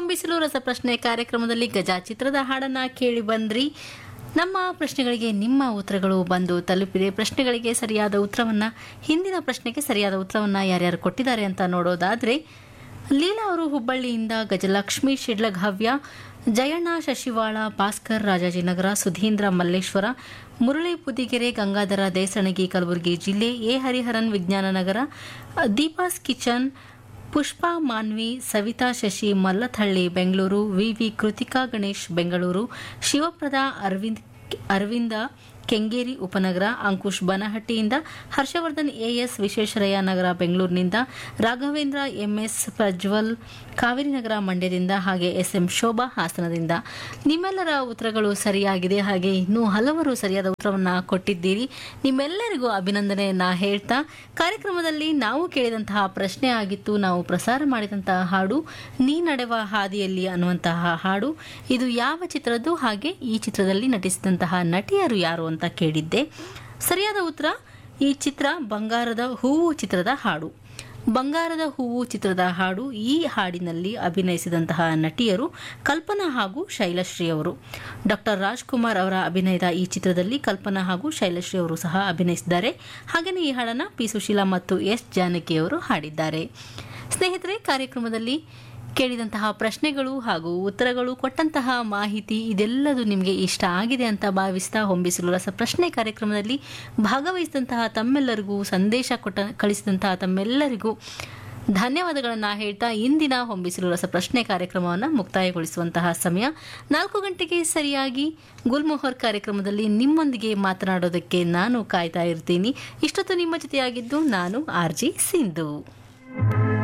ಹೊಂಬಿಸಲು ರಸಪ್ರಶ್ನೆ ಕಾರ್ಯಕ್ರಮದಲ್ಲಿ ಗಜ ಚಿತ್ರದ ಹಾಡನ್ನ ಕೇಳಿ ಬಂದ್ರಿ ನಮ್ಮ ಪ್ರಶ್ನೆಗಳಿಗೆ ನಿಮ್ಮ ಉತ್ತರಗಳು ಬಂದು ತಲುಪಿದೆ ಪ್ರಶ್ನೆಗಳಿಗೆ ಸರಿಯಾದ ಉತ್ತರವನ್ನ ಹಿಂದಿನ ಪ್ರಶ್ನೆಗೆ ಸರಿಯಾದ ಉತ್ತರವನ್ನ ಯಾರ್ಯಾರು ಕೊಟ್ಟಿದ್ದಾರೆ ಅಂತ ನೋಡೋದಾದ್ರೆ ಲೀಲಾ ಅವರು ಹುಬ್ಬಳ್ಳಿಯಿಂದ ಗಜಲಕ್ಷ್ಮಿ ಶಿಡ್ಲಘವ್ಯ ಜಯಣ್ಣ ಶಶಿವಾಳ ಭಾಸ್ಕರ್ ರಾಜಾಜಿನಗರ ಸುಧೀಂದ್ರ ಮಲ್ಲೇಶ್ವರ ಮುರಳಿ ಪುದಿಗೆರೆ ಗಂಗಾಧರ ದೇಸಣಗಿ ಕಲಬುರಗಿ ಜಿಲ್ಲೆ ಎ ಹರಿಹರನ್ ವಿಜ್ಞಾನ ನಗರ ದೀಪಾಸ್ ಕಿಚನ್ ಪುಷ್ಪಾ ಮಾನ್ವಿ ಸವಿತಾ ಶಶಿ ಮಲ್ಲಥಳ್ಳಿ ಬೆಂಗಳೂರು ವಿವಿ ಕೃತಿಕಾ ಗಣೇಶ್ ಬೆಂಗಳೂರು ಶಿವಪ್ರದ ಅರವಿಂದ್ ಅರವಿಂದ ಕೆಂಗೇರಿ ಉಪನಗರ ಅಂಕುಶ್ ಬನಹಟ್ಟಿಯಿಂದ ಹರ್ಷವರ್ಧನ್ ಎಎಸ್ ವಿಶ್ವೇಶ್ವರಯ್ಯ ನಗರ ಬೆಂಗಳೂರಿನಿಂದ ರಾಘವೇಂದ್ರ ಎಂಎಸ್ ಪ್ರಜ್ವಲ್ ಕಾವೇರಿ ನಗರ ಮಂಡ್ಯದಿಂದ ಹಾಗೆ ಎಸ್ಎಂ ಶೋಭಾ ಹಾಸನದಿಂದ ನಿಮ್ಮೆಲ್ಲರ ಉತ್ತರಗಳು ಸರಿಯಾಗಿದೆ ಹಾಗೆ ಇನ್ನೂ ಹಲವರು ಸರಿಯಾದ ಉತ್ತರವನ್ನು ಕೊಟ್ಟಿದ್ದೀರಿ ನಿಮ್ಮೆಲ್ಲರಿಗೂ ಅಭಿನಂದನೆಯನ್ನ ಹೇಳ್ತಾ ಕಾರ್ಯಕ್ರಮದಲ್ಲಿ ನಾವು ಕೇಳಿದಂತಹ ಪ್ರಶ್ನೆ ಆಗಿತ್ತು ನಾವು ಪ್ರಸಾರ ಮಾಡಿದಂತಹ ಹಾಡು ನೀ ನಡೆವ ಹಾದಿಯಲ್ಲಿ ಅನ್ನುವಂತಹ ಹಾಡು ಇದು ಯಾವ ಚಿತ್ರದ್ದು ಹಾಗೆ ಈ ಚಿತ್ರದಲ್ಲಿ ನಟಿಸಿದಂತಹ ನಟಿಯರು ಯಾರು ಅಂತ ಕೇಳಿದ್ದೆ ಸರಿಯಾದ ಉತ್ತರ ಈ ಚಿತ್ರ ಬಂಗಾರದ ಹೂವು ಚಿತ್ರದ ಹಾಡು ಬಂಗಾರದ ಹೂವು ಚಿತ್ರದ ಹಾಡು ಈ ಹಾಡಿನಲ್ಲಿ ಅಭಿನಯಿಸಿದಂತಹ ನಟಿಯರು ಕಲ್ಪನಾ ಹಾಗೂ ಶೈಲಶ್ರೀ ಅವರು ಡಾಕ್ಟರ್ ರಾಜ್ಕುಮಾರ್ ಅವರ ಅಭಿನಯದ ಈ ಚಿತ್ರದಲ್ಲಿ ಕಲ್ಪನಾ ಹಾಗೂ ಶೈಲಶ್ರೀ ಅವರು ಸಹ ಅಭಿನಯಿಸಿದ್ದಾರೆ ಹಾಗೆಯೇ ಈ ಹಾಡನ್ನು ಪಿ ಸುಶೀಲಾ ಮತ್ತು ಎಸ್ ಜಾನಕಿ ಅವರು ಹಾಡಿದ್ದಾರೆ ಸ್ನೇಹಿತರೆ ಕಾರ್ಯಕ್ರಮದಲ್ಲಿ ಕೇಳಿದಂತಹ ಪ್ರಶ್ನೆಗಳು ಹಾಗೂ ಉತ್ತರಗಳು ಕೊಟ್ಟಂತಹ ಮಾಹಿತಿ ಇದೆಲ್ಲದು ನಿಮಗೆ ಇಷ್ಟ ಆಗಿದೆ ಅಂತ ಭಾವಿಸ್ತಾ ಹೊಂಬಿಸಲು ರಸ ಪ್ರಶ್ನೆ ಕಾರ್ಯಕ್ರಮದಲ್ಲಿ ಭಾಗವಹಿಸಿದಂತಹ ತಮ್ಮೆಲ್ಲರಿಗೂ ಸಂದೇಶ ಕೊಟ್ಟ ಕಳಿಸಿದಂತಹ ತಮ್ಮೆಲ್ಲರಿಗೂ ಧನ್ಯವಾದಗಳನ್ನು ಹೇಳ್ತಾ ಇಂದಿನ ಹೊಂಬಿಸಿಲು ರಸ ಪ್ರಶ್ನೆ ಕಾರ್ಯಕ್ರಮವನ್ನು ಮುಕ್ತಾಯಗೊಳಿಸುವಂತಹ ಸಮಯ ನಾಲ್ಕು ಗಂಟೆಗೆ ಸರಿಯಾಗಿ ಗುಲ್ಮೊಹರ್ ಕಾರ್ಯಕ್ರಮದಲ್ಲಿ ನಿಮ್ಮೊಂದಿಗೆ ಮಾತನಾಡೋದಕ್ಕೆ ನಾನು ಕಾಯ್ತಾ ಇರ್ತೀನಿ ಇಷ್ಟೊತ್ತು ನಿಮ್ಮ ಜೊತೆಯಾಗಿದ್ದು ನಾನು ಆರ್ ಜಿ ಸಿಂಧು